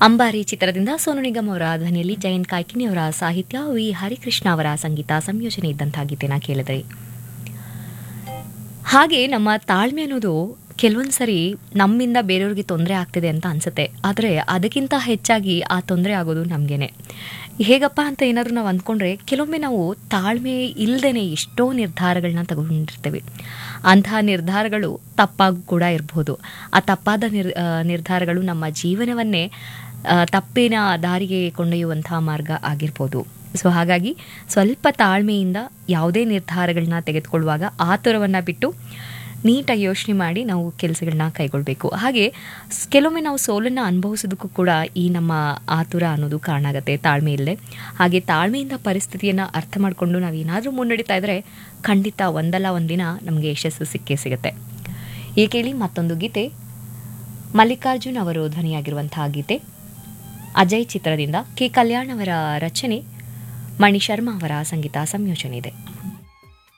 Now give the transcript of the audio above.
ಅಂಬಾರಿ ಚಿತ್ರದಿಂದ ಸೋನು ನಿಗಮ್ ಅವರ ಧ್ವನಿಯಲ್ಲಿ ಜಯಂತ್ ಕಾಯ್ಕಿನಿ ಅವರ ಸಾಹಿತ್ಯ ವಿ ಹರಿಕೃಷ್ಣ ಅವರ ಸಂಗೀತ ಸಂಯೋಜನೆ ಇದ್ದಂತಹ ಗೀತೆನ ಕೇಳಿದ್ರಿ ಹಾಗೆ ನಮ್ಮ ತಾಳ್ಮೆ ಅನ್ನೋದು ಕೆಲವೊಂದು ಸರಿ ನಮ್ಮಿಂದ ಬೇರೆಯವ್ರಿಗೆ ತೊಂದರೆ ಆಗ್ತಿದೆ ಅಂತ ಅನ್ಸುತ್ತೆ ಆದರೆ ಅದಕ್ಕಿಂತ ಹೆಚ್ಚಾಗಿ ಆ ತೊಂದರೆ ಆಗೋದು ನಮಗೇನೆ ಹೇಗಪ್ಪ ಅಂತ ಏನಾದರೂ ನಾವು ಅಂದ್ಕೊಂಡ್ರೆ ಕೆಲವೊಮ್ಮೆ ನಾವು ತಾಳ್ಮೆ ಇಲ್ಲದೇ ಎಷ್ಟೋ ನಿರ್ಧಾರಗಳನ್ನ ತಗೊಂಡಿರ್ತೇವೆ ಅಂತಹ ನಿರ್ಧಾರಗಳು ತಪ್ಪಾಗಿ ಕೂಡ ಇರಬಹುದು ಆ ತಪ್ಪಾದ ನಿರ್ ಆ, ನಿರ್ಧಾರಗಳು ನಮ್ಮ ಜೀವನವನ್ನೇ ಆ, ತಪ್ಪಿನ ದಾರಿಗೆ ಕೊಂಡೊಯ್ಯುವಂತಹ ಮಾರ್ಗ ಆಗಿರ್ಬೋದು ಸೊ ಹಾಗಾಗಿ ಸ್ವಲ್ಪ ತಾಳ್ಮೆಯಿಂದ ಯಾವುದೇ ನಿರ್ಧಾರಗಳನ್ನ ತೆಗೆದುಕೊಳ್ಳುವಾಗ ಆತುರವನ್ನು ಬಿಟ್ಟು ನೀಟಾಗಿ ಯೋಚನೆ ಮಾಡಿ ನಾವು ಕೆಲಸಗಳನ್ನ ಕೈಗೊಳ್ಳಬೇಕು ಹಾಗೆ ಸ್- ಕೆಲವೊಮ್ಮೆ ನಾವು ಸೋಲನ್ನು ಅನುಭವಿಸೋದಕ್ಕೂ ಕೂಡ ಈ ನಮ್ಮ ಆತುರ ಅನ್ನೋದು ಕಾರಣ ಆಗುತ್ತೆ ತಾಳ್ಮೆ ಇಲ್ಲದೆ ಹಾಗೆ ತಾಳ್ಮೆಯಿಂದ ಪರಿಸ್ಥಿತಿಯನ್ನು ಅರ್ಥ ಮಾಡಿಕೊಂಡು ನಾವು ಏನಾದರೂ ಮುನ್ನಡೀತಾ ಇದ್ದರೆ ಖಂಡಿತ ಒಂದಲ್ಲ ಒಂದಿನ ನಮಗೆ ಯಶಸ್ಸು ಸಿಕ್ಕೇ ಸಿಗುತ್ತೆ ಈ ಕೇಳಿ ಮತ್ತೊಂದು ಗೀತೆ ಮಲ್ಲಿಕಾರ್ಜುನ್ ಅವರು ಧ್ವನಿಯಾಗಿರುವಂತಹ ಗೀತೆ ಅಜಯ್ ಚಿತ್ರದಿಂದ ಕೆ ಕಲ್ಯಾಣ್ ಅವರ ರಚನೆ ಮಣಿ ಶರ್ಮಾ ಅವರ ಸಂಗೀತ ಸಂಯೋಜನೆ ಇದೆ